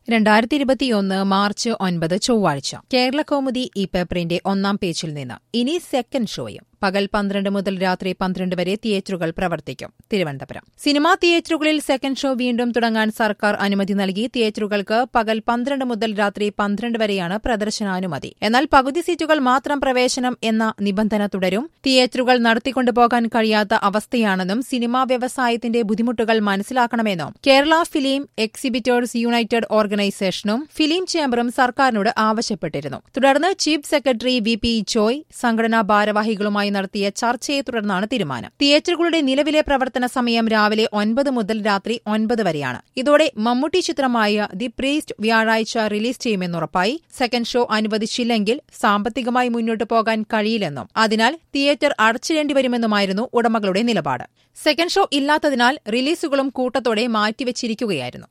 രണ്ടായിരത്തി ഇരുപത്തിയൊന്ന് മാർച്ച് ഒൻപത് ചൊവ്വാഴ്ച കേരള കൗമുദി ഈ പേപ്പറിന്റെ ഒന്നാം പേജിൽ നിന്ന് ഇനി സെക്കൻഡ് ഷോയും പകൽ പന്ത്രണ്ട് മുതൽ രാത്രി പന്ത്രണ്ട് വരെ തിയേറ്ററുകൾ പ്രവർത്തിക്കും തിരുവനന്തപുരം സിനിമാ തിയേറ്ററുകളിൽ സെക്കൻഡ് ഷോ വീണ്ടും തുടങ്ങാൻ സർക്കാർ അനുമതി നൽകി തിയേറ്ററുകൾക്ക് പകൽ പന്ത്രണ്ട് മുതൽ രാത്രി പന്ത്രണ്ട് വരെയാണ് പ്രദർശനാനുമതി എന്നാൽ പകുതി സീറ്റുകൾ മാത്രം പ്രവേശനം എന്ന നിബന്ധന തുടരും തിയേറ്ററുകൾ നടത്തിക്കൊണ്ടുപോകാൻ കഴിയാത്ത അവസ്ഥയാണെന്നും സിനിമാ വ്യവസായത്തിന്റെ ബുദ്ധിമുട്ടുകൾ മനസ്സിലാക്കണമെന്നും കേരള ഫിലിം എക്സിബിറ്റേഴ്സ് യുണൈറ്റഡ് ഓർഗനൈസേഷനും ഫിലിം ചേംബറും സർക്കാരിനോട് ആവശ്യപ്പെട്ടിരുന്നു തുടർന്ന് chief secretary V P Joy സംഘടനാ ഭാരവാഹികളുമായി നടത്തിയ ചർച്ചയെ തുടർന്നാണ് തീരുമാനം തിയേറ്ററുകളുടെ നിലവിലെ പ്രവർത്തന സമയം രാവിലെ ഒൻപത് മുതൽ രാത്രി ഒൻപത് വരെയാണ് ഇതോടെ മമ്മൂട്ടി ചിത്രമായ ദി പ്രീസ്റ്റ് വ്യാഴാഴ്ച റിലീസ് ചെയ്യുമെന്നുറപ്പായി സെക്കൻഡ് ഷോ അനുവദിച്ചില്ലെങ്കിൽ സാമ്പത്തികമായി മുന്നോട്ടു പോകാൻ കഴിയില്ലെന്നും അതിനാൽ തിയേറ്റർ അടച്ചിടേണ്ടി വരുമെന്നുമായിരുന്നു ഉടമകളുടെ നിലപാട് സെക്കൻഡ് ഷോ ഇല്ലാത്തതിനാൽ റിലീസുകളും കൂട്ടത്തോടെ മാറ്റിവെച്ചിരിക്കുകയായിരുന്നു